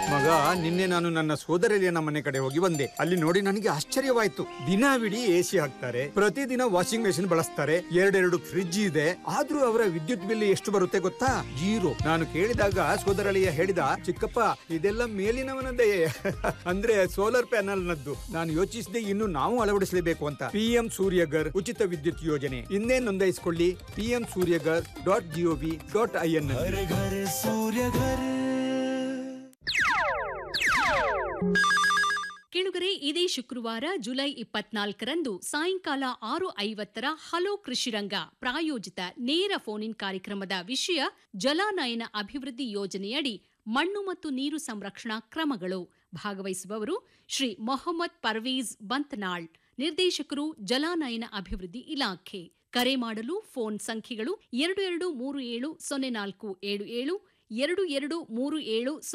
ಮಗ ನಿನ್ನೆ ನಾನು ನನ್ನ ಸೋದರಳಿಯನ ಮನೆ ಕಡೆ ಹೋಗಿ ಬಂದೆ ಅಲ್ಲಿ ನೋಡಿ ನನಗೆ ಆಶ್ಚರ್ಯವಾಯ್ತು ದಿನವಿಡೀ ಎಸಿ ಹಾಕ್ತಾರೆ ಪ್ರತಿದಿನ ವಾಷಿಂಗ್ ಮೆಷಿನ್ ಬಳಸ್ತಾರೆ ಎರಡೆರಡು ಫ್ರಿಡ್ಜ್ ಇದೆ ಆದ್ರೂ ಅವರ ವಿದ್ಯುತ್ ಬಿಲ್ ಎಷ್ಟು ಬರುತ್ತೆ ಗೊತ್ತಾ ಜೀರೋ ನಾನು ಕೇಳಿದಾಗ ಸೋದರಳಿಯ ಹೇಳಿದ ಚಿಕ್ಕಪ್ಪ ಇದೆಲ್ಲ ಮೇಲಿನವನದೇ ಅಂದ್ರೆ ಸೋಲಾರ್ ಪ್ಯಾನಲ್ ನದ್ದು ನಾನು ಯೋಚಿಸಿದೆ ಇನ್ನು ನಾವು ಅಳವಡಿಸಲೇಬೇಕು ಅಂತ ಪಿಎಂ ಸೂರ್ಯಗರ್ ಉಚಿತ ವಿದ್ಯುತ್ ಯೋಜನೆ ಇನ್ನೇ ನೋಂದಾಯಿಸಿಕೊಳ್ಳಿ PM Suryaghar dot GOV dot I N घर घर सूर्य घर ಕೆಳುಗರೆ ಇದೇ ಶುಕ್ರವಾರ ಜುಲೈ ಇಪ್ಪತ್ನಾಲ್ಕರಂದು ಸಾಯಂಕಾಲ ಆರು ಐವತ್ತರ ಹಲೋ ಕೃಷಿರಂಗ ಪ್ರಾಯೋಜಿತ ನೇರ ಫೋನ್ ಇನ್ ಕಾರ್ಯಕ್ರಮದ ವಿಷಯ ಜಲಾನಯನ ಅಭಿವೃದ್ಧಿ ಯೋಜನೆಯಡಿ ಮಣ್ಣು ಮತ್ತು ನೀರು ಸಂರಕ್ಷಣಾ ಕ್ರಮಗಳು ಭಾಗವಹಿಸುವವರು ಶ್ರೀ ಮೊಹಮ್ಮದ್ ಪರ್ವೀಜ್ ಬಂತ್ನಾಳ್ ನಿರ್ದೇಶಕರು ಜಲಾನಯನ ಅಭಿವೃದ್ಧಿ ಇಲಾಖೆ ಕರೆ ಮಾಡಲು ಫೋನ್ ಸಂಖ್ಯೆಗಳು ಎರಡು ಎರಡು ಮೂರು ಏಳು ಸೊನ್ನೆ ನಾಲ್ಕು ಏಳು ಏಳು ಎರಡು ಎರಡು ಮೂರು ಏಳು